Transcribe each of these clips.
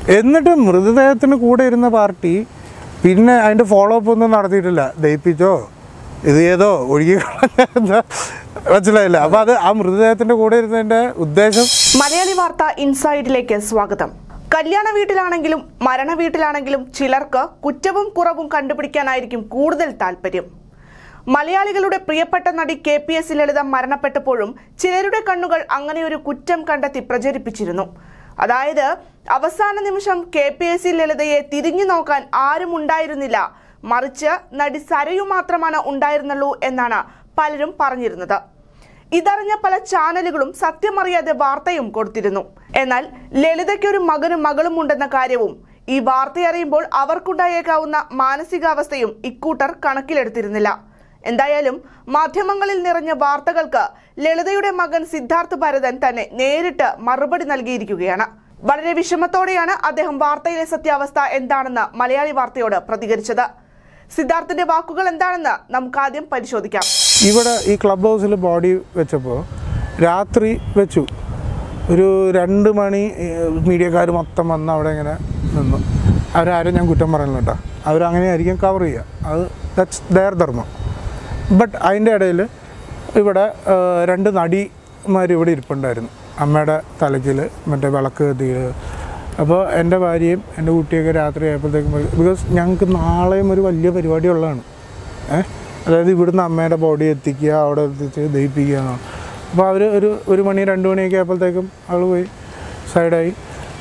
എന്നിട്ട് മൃതദേഹത്തിന് കൂടെ ഇരുന്ന പാർട്ടി പിന്നെ അതിൻ്റെ ഫോളോ അപ്പ് ഒന്നും നടത്തിയിട്ടില്ല ദയിപ്പിച്ചോ ഇത് ഏതോ ഒഴുകി കളഞ്ഞ മനസ്സിലായില്ല അപ്പോൾ അത് ആ മൃതദേഹത്തിൻ്റെ കൂടെ ഇരുന്നതിൻ്റെ ഉദ്ദേശം മലയാളി വാർത്ത ഇൻസൈഡിലേക്ക് സ്വാഗതം കല്യാണ വീട്ടിലാണെങ്കിലും മരണ വീട്ടിലാണെങ്കിലും ചിലർക്ക് കുറ്റവും കുറവും കണ്ടുപിടിക്കാനായിരിക്കും കൂടുതൽ താല്പര്യം മലയാളികളുടെ പ്രിയപ്പെട്ട നടി കെ പി എസ് ലളിത മരണപ്പെട്ടപ്പോഴും ചിലരുടെ കണ്ണുകൾ അങ്ങനെ ഒരു കുറ്റം കണ്ടെത്തി പ്രചരിപ്പിച്ചിരുന്നു അതായത് അവസാന നിമിഷം കെ പി എസ് സി ലളിതയെ തിരിഞ്ഞു നോക്കാൻ ആരും ഉണ്ടായിരുന്നില്ല മറിച്ച് നടി സരയു മാത്രമാണ് ഉണ്ടായിരുന്നുള്ളൂ എന്നാണ് പലരും പറഞ്ഞിരുന്നത് ഇതറിഞ്ഞ പല ചാനലുകളും സത്യമറിയാതെ വാർത്തയും കൊടുത്തിരുന്നു എന്നാൽ ലളിതയ്ക്ക് ഒരു മകനും മകളും ഉണ്ടെന്ന കാര്യവും ഈ വാർത്തയറിയുമ്പോൾ അവർക്കുണ്ടായേക്കാവുന്ന മാനസികാവസ്ഥയും ഇക്കൂട്ടർ കണക്കിലെടുത്തിരുന്നില്ല എന്തായാലും മാധ്യമങ്ങളിൽ നിറഞ്ഞ വാർത്തകൾക്ക് ലളിതയുടെ മകൻ സിദ്ധാർത്ഥ് ഭരതൻ തന്നെ നേരിട്ട് മറുപടി നൽകിയിരിക്കുകയാണ് വളരെ വിഷമത്തോടെയാണ് അദ്ദേഹം വാർത്തയിലെ സത്യാവസ്ഥ എന്താണെന്ന് മലയാളി വാർത്തയോട് പ്രതികരിച്ചത് സിദ്ധാർത്ഥിന്റെ വാക്കുകൾ എന്താണെന്ന് നമുക്ക് ആദ്യം പരിശോധിക്കാം ഇവിടെ ഈ ക്ലബ് ഹൗസിൽ ബോഡി വെച്ചപ്പോൾ രാത്രി വെച്ചു ഒരു രണ്ട് മണി മീഡിയക്കാർ മൊത്തം വന്ന് അവിടെ ഇങ്ങനെ നിന്നു അവരാരും ഞാൻ കുറ്റം പറയുന്നില്ല കേട്ടോ അവരങ്ങനെ ആയിരിക്കും കവർ ചെയ്യുക അത് ദറ്റ്സ് ദയർ ധർമ്മം ബട്ട് അതിൻ്റെ ഇടയിൽ ഇവിടെ ആ, രണ്ട് നടിമാർ ഇവിടെ ഇരിപ്പുണ്ടായിരുന്നു അമ്മയുടെ തലയ്ക്കിൽ മറ്റേ വിളക്ക് കത്തിയിൽ അപ്പോൾ എൻ്റെ ഭാര്യയും എൻ്റെ കുട്ടിയൊക്കെ രാത്രി ആയപ്പോഴത്തേക്കും ബിക്കോസ് ഞങ്ങൾക്ക് നാളെയും ഒരു വലിയ പരിപാടി ഉള്ളതാണ് ഏഹ് അതായത് ഇവിടുന്ന് അമ്മയുടെ ബോഡി എത്തിക്കുക അവിടെ എത്തിച്ച് ദഹിപ്പിക്കുക എന്നാണ് അപ്പോൾ അവർ ഒരു ഒരു മണി രണ്ട് മണിയൊക്കെ ആയപ്പോഴത്തേക്കും അവൾ പോയി സൈഡായി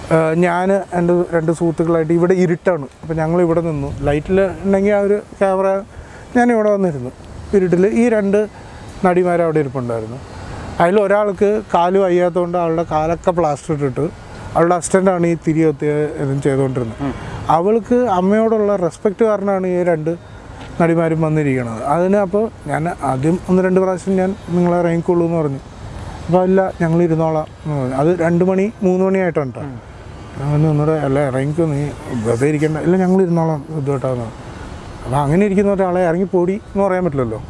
ഞാൻ എൻ്റെ രണ്ട് സുഹൃത്തുക്കളായിട്ട് ഇവിടെ ഇരുട്ടാണ് അപ്പോൾ ഞങ്ങൾ ഇവിടെ നിന്നു ലൈറ്റിൽ ഉണ്ടെങ്കിൽ ആ ഒരു ക്യാമറ ഞാൻ ഇവിടെ വന്നിരുന്നു ഇരുട്ടിൽ ഈ രണ്ട് നടിമാർ അവിടെ ഇരിപ്പുണ്ടായിരുന്നു അതിൽ ഒരാൾക്ക് കാല് വയ്യാത്തതുകൊണ്ട് അവളുടെ കാലൊക്കെ പ്ലാസ്റ്റർ ഇട്ടിട്ട് അവളുടെ അസിസ്റ്റൻ്റാണ് ഈ തിരി കത്തി ഇതും ചെയ്തുകൊണ്ടിരുന്നത് അവൾക്ക് അമ്മയോടുള്ള റെസ്പെക്റ്റ് കാരണമാണ് ഈ രണ്ട് നടിമാരും വന്നിരിക്കണത് അതിന് അപ്പോൾ ഞാൻ ആദ്യം ഒന്ന് രണ്ട് പ്രാവശ്യം ഞാൻ നിങ്ങളെ ഇറങ്ങിക്കൊള്ളൂ എന്ന് പറഞ്ഞു അപ്പോൾ അല്ല ഞങ്ങൾ ഇരുന്നോളാം എന്ന് പറഞ്ഞു അത് രണ്ട് മണി മൂന്ന് മണിയായിട്ടാണ് കേട്ടോ അങ്ങനെ ഒന്നുകൂടെ അല്ല ഇറങ്ങിക്കോ നീ വെറുതെ ഇരിക്കണ്ട ഇല്ല ഞങ്ങൾ ഇരുന്നോളാം ഇതുമായിട്ടാന്ന് അപ്പോൾ അങ്ങനെ ഇരിക്കുന്ന ഒരാളെ ഇറങ്ങിപ്പോടി എന്ന് പറയാൻ പറ്റില്ലല്ലോ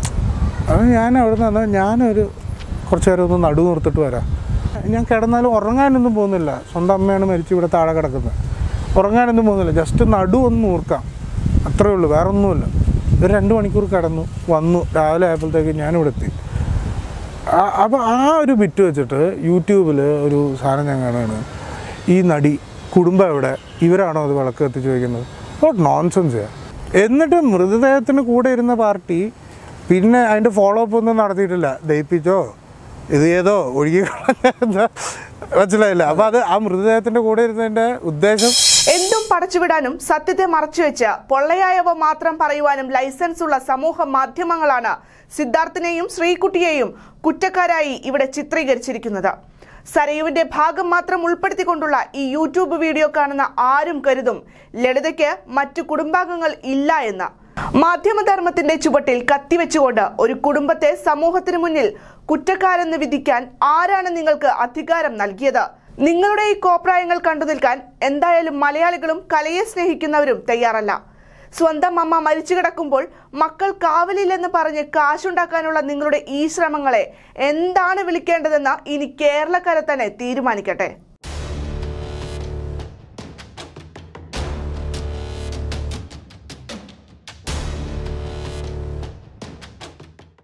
അത് ഞാൻ അവിടെ നിന്ന് ഞാനൊരു കുറച്ച് നേരം ഒന്ന് നടുവ് നിർത്തിട്ട് വരാം ഞാൻ കിടന്നാലും ഉറങ്ങാനൊന്നും പോകുന്നില്ല സ്വന്തം അമ്മയാണ് മരിച്ച് ഇവിടെ താഴെ കിടക്കുന്നത് ഉറങ്ങാനൊന്നും പോകുന്നില്ല ജസ്റ്റ് നടു ഒന്ന് നൂർക്കാം അത്രേ ഉള്ളൂ വേറെ ഒന്നുമില്ല ഒരു രണ്ട് മണിക്കൂർ കിടന്നു വന്നു രാവിലെ ആയപ്പോഴത്തേക്ക് ഞാനിവിടെ എത്തി അപ്പോൾ ആ ഒരു ബിറ്റ് വെച്ചിട്ട് യൂട്യൂബിൽ ഒരു സാധനം ഞാൻ കാണുകയാണ് ഈ നടി കുടുംബം എവിടെ ഇവരാണോ അത് വിളക്ക് കത്തിച്ച് വയ്ക്കുന്നത് നോട്ട് നോൺസെൻസ് എന്നിട്ട് മൃതദേഹത്തിന് കൂടെ ഇരുന്ന പാർട്ടി പിന്നെ അതിൻ്റെ ഫോളോ അപ്പ് ഒന്നും നടത്തിയിട്ടില്ല ദയിപ്പിച്ചോ ഇത് ഏതോ ഒഴുകി കളഞ്ഞ മനസ്സിലായില്ല അപ്പോൾ അത് ആ മൃതദേഹത്തിൻ്റെ കൂടെ ഇരുന്നതിൻ്റെ ഉദ്ദേശം എന്തും പടച്ചുവിടാനും സത്യത്തെ മറച്ചുവെച്ച് പൊള്ളയായവ മാത്രം പറയുവാനും ലൈസൻസ് ഉള്ള സമൂഹ മാധ്യമങ്ങളാണ് സിദ്ധാർത്ഥിനെയും ശ്രീകുട്ടിയെയും കുറ്റക്കാരായി ഇവിടെ ചിത്രീകരിച്ചിരിക്കുന്നത് സരയുവിന്റെ ഭാഗം മാത്രം ഉൾപ്പെടുത്തിക്കൊണ്ടുള്ള ഈ യൂട്യൂബ് വീഡിയോ കാണുന്ന ആരും കരുതും ലളിതയ്ക്ക് മറ്റു കുടുംബാംഗങ്ങൾ ഇല്ല എന്ന് മാധ്യമധർമ്മത്തിന്റെ ചുവട്ടിൽ കത്തിവെച്ചുകൊണ്ട് ഒരു കുടുംബത്തെ സമൂഹത്തിന് മുന്നിൽ കുറ്റക്കാരെന്ന് വിധിക്കാൻ ആരാണ് നിങ്ങൾക്ക് അധികാരം നൽകിയത് നിങ്ങളുടെ ഈ കോപ്രായങ്ങൾ കണ്ടു നിൽക്കാൻ എന്തായാലും മലയാളികളും കലയെ സ്നേഹിക്കുന്നവരും തയ്യാറല്ല സ്വന്തം അമ്മ മരിച്ചു കിടക്കുമ്പോൾ മക്കൾ കാവലില്ലെന്ന് പറഞ്ഞ് കാശുണ്ടാക്കാനുള്ള നിങ്ങളുടെ ഈ ശ്രമങ്ങളെ എന്താണ് വിളിക്കേണ്ടതെന്ന് ഇനി കേരളക്കര തന്നെ തീരുമാനിക്കട്ടെ